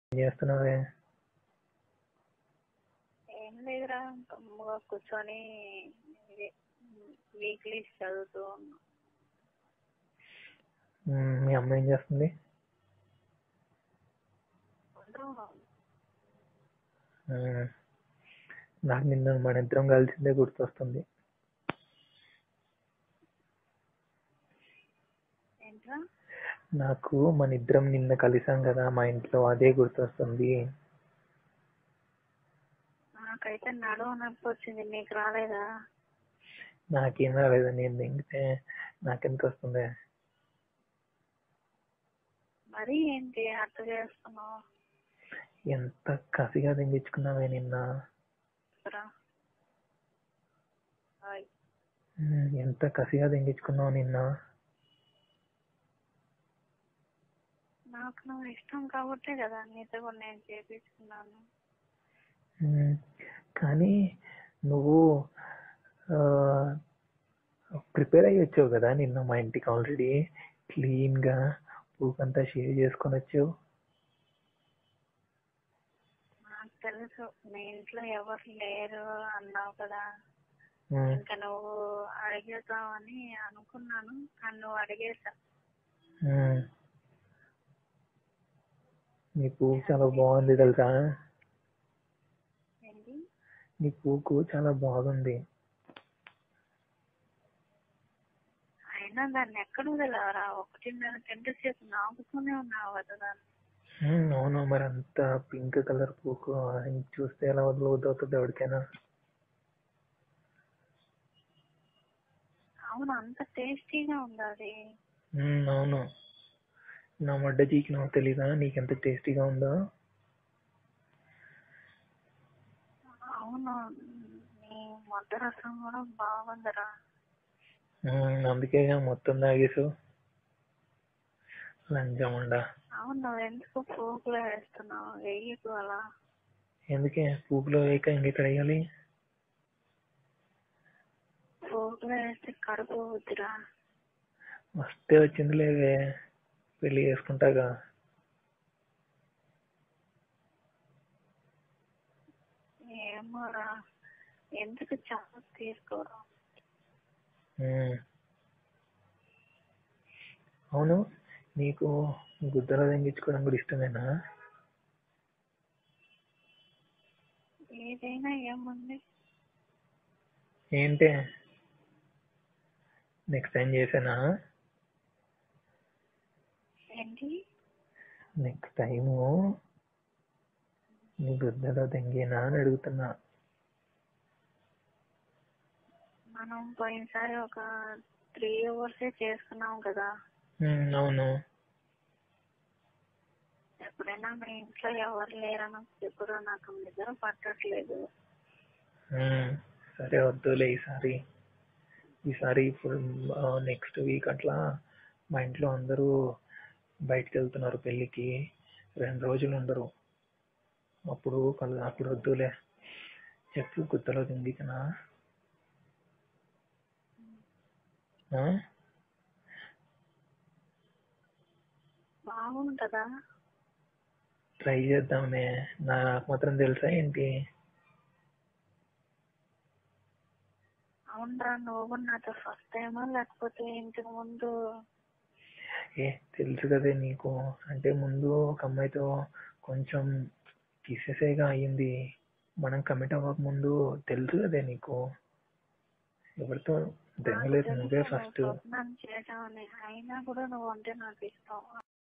ఏం చేస్తున్నావే ఏం లేదురా గమ్ముగా కూర్చొని ఇదే వీక్లీస్ చదువుతూ ఉన్నా మ్మ్, మీ అమ్మ ఏం చేస్తుంది కొంచెం మ్మ్. నాకు నిన్న మన ఇద్దరం కలిసిందే గుర్తొస్తుంది ఏంట్రా నాకు మన ఇద్దరం నిన్న కలిసాం కదా మా ఇంట్లో అదే గుర్తొస్తుంది నాకైతే నడువు నొప్పి వచ్చింది నీకు రాలేదా నాకేం రాలేదు నేను దింగితే నాకెంత వస్తుంది మరి ఏంటి అట్లా చేస్తున్నావు ఎంత కసిగా దింగించుకున్నావే నిన్న రా హాయ్. మ్మ్, ఎంత కసిగా దింగించుకున్నావు నిన్న నాకు నువ్వు ఇష్టం కాబట్టే కదా నీతో కూడా నేను చేపించుకున్నాను మ్మ్. కానీ నువ్వు ప్రిపేర్ అయ్యి వచ్చావు కదా నిన్న మా ఇంటికి ఆల్రెడీ క్లీన్గా పూకంతా షేవ్ చేసుకొని వచ్చావు నాకు తెలుసు మీ ఇంట్లో ఎవరు లేరు అన్నావు కదా మ్మ్. ఇంకా నువ్వు అడిగేద్దామని అనుకున్నాను కానీ నువ్వు అడిగేసా మ్మ్. నీ పువ్వు చాలా బాగుంది తెలుసా ఏంటి నీ పువ్వుకు చాలా బాగుంది అయినా దాన్ని ఎక్కడ వదిలేవరా ఒకటిన్నర గంట సేపు నాకుతూనే ఉన్నావు కదా దాన్ని మ్మ్, అవును మరి అంత పింక్ కలర్ పువ్వుకు ఆయన చూస్తే ఎలా వదిలవుతుంది ఎవరికైనా అవును అంత టేస్టీగా ఉంది అది మ్మ్, అవును నా మడ్డ చీకి నాకు తెలీదా నీకెంత టేస్టీగా ఉందో అవును నీ మొద్ద రసం కూడా బాగుందిరా మ్మ్, అందుకే మొత్తం తాగేసావు లంచముండా అవును నువ్వు ఎందుకు పోగులు వేస్తున్నావు వెయ్యకు అలా ఎందుకే పువ్వులో వేయక ఇంకెక్కడ వేయాలి పోగులు వేస్తే కడుపు వద్దురా వస్తే వచ్చింది లేవే పెళ్లి చేసుకుంటాగా ఏమోరా ఎందుకు చాలా తీసుకోవడం మ్మ్. అవును నీకు గుద్దలు తెంగించుకోవడం కూడా ఇష్టమేనా ఏదైనా ఏముంది ఏంటే నెక్స్ట్ టైం చేసానా ఏంటి నెక్స్ట్ టైము నీ గుద్దలో తెంగేనా అని అడుగుతున్నా మనం పోయినసారి ఒక త్రీ అవర్సే చేసుకున్నాం కదా మ్మ్, అవును ఎప్పుడైనా మీ ఇంట్లో ఎవరు లేరని ఇప్పుడు నాకు నిద్ర పట్టట్లేదు మ్మ్, సరే వద్దులే ఈసారి ఈసారి ఇప్పుడు నెక్స్ట్ వీక్ అట్లా మా ఇంట్లో అందరూ బయటకు వెళ్తున్నారు పెళ్ళికి రెండు రోజులు ఉండరు అప్పుడు కలు అప్పుడు వద్దులే చెప్పు గుత్తలో తిండికనా ఆ? బాగుంటదా ట్రై చేద్దామే నాకు మాత్రం తెలుసా ఏంటి అవునరా నువ్వు కూడా నాతో ఫస్ట్ టైమా లేకపోతే ఇంతకు ముందు ఏ తెలుసు కదే నీకు అంటే ముందు ఒక అమ్మాయితో కొంచెం కిసెసేగా అయ్యింది మనం కమిట్ అవ్వక ముందు తెలుసు కదే నీకు ఎవరితో నాకు దెంగలేదు తెలుసు నువ్వే నువ్వు ఫస్ట్ స్వప్నం చేసావని అయినా కూడా నువ్వు అంటే నాకు ఇష్టం